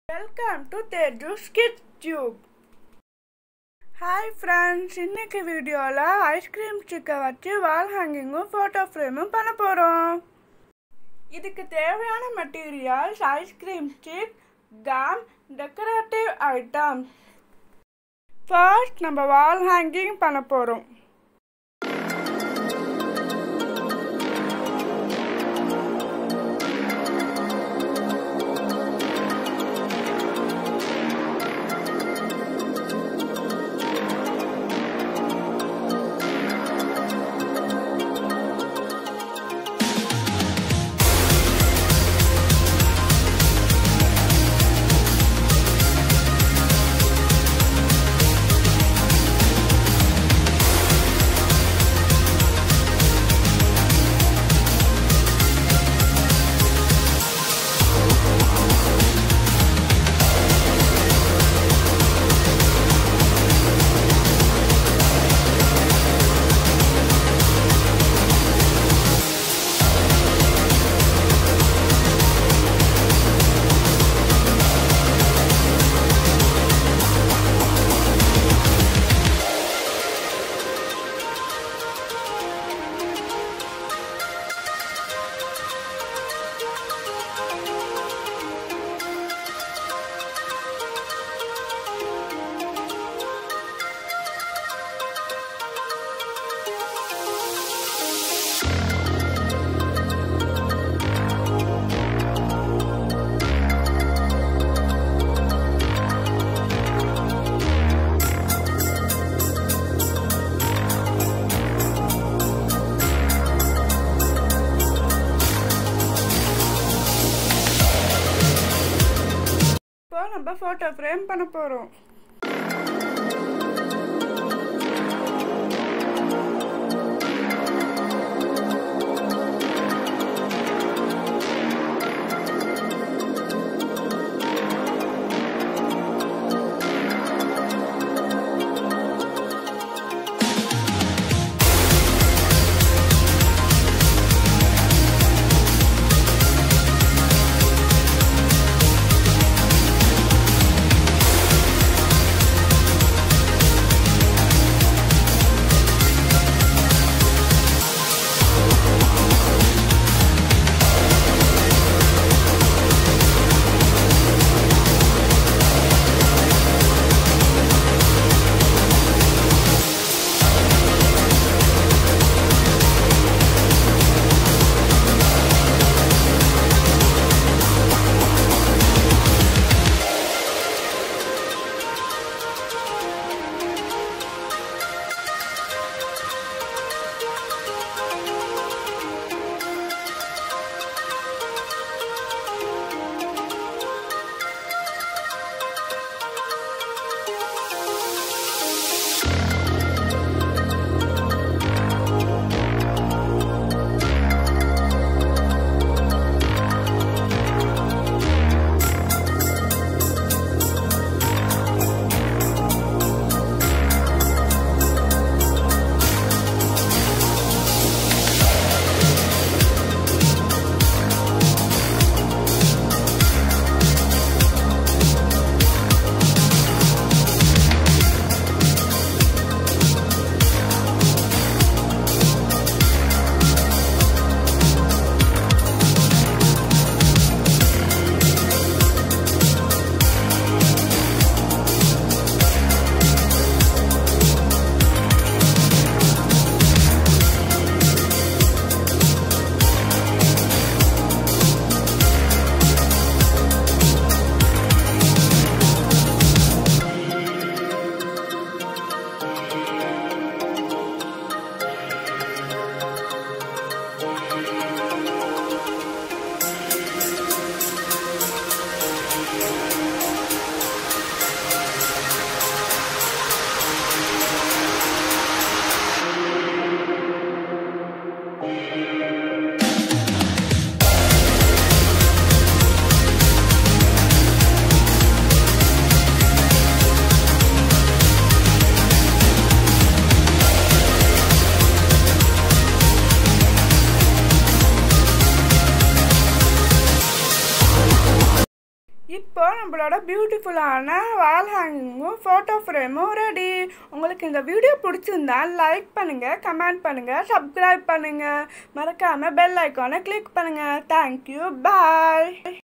welcome to Teju's kid tube hi friends இன்னைக்கு வீடியோவில் ice cream ஸ்டிக்கை வச்சு வால் ஹேங்கிங்கும் ஃபோட்டோ ஃப்ரேமும் பண்ண போகிறோம் இதுக்கு தேவையான materials ice cream stick gum decorative items first நம்ம வால் ஹேங்கிங் பண்ண போகிறோம் இப்போ நம்ம ஃபோட்டோ ஃப்ரேம் பண்ண போகிறோம் நம்மளோட பியூட்டிஃபுல்லான வால் ஹேங்கிங்கும் ஃபோட்டோ ஃப்ரேமும் ரெடி உங்களுக்கு இந்த வீடியோ பிடிச்சிருந்தா லைக் பண்ணுங்கள் கமெண்ட் பண்ணுங்கள் சப்ஸ்கிரைப் பண்ணுங்கள் மறக்காமல் பெல் ஐக்கானை கிளிக் பண்ணுங்கள் தேங்க்யூ பாய்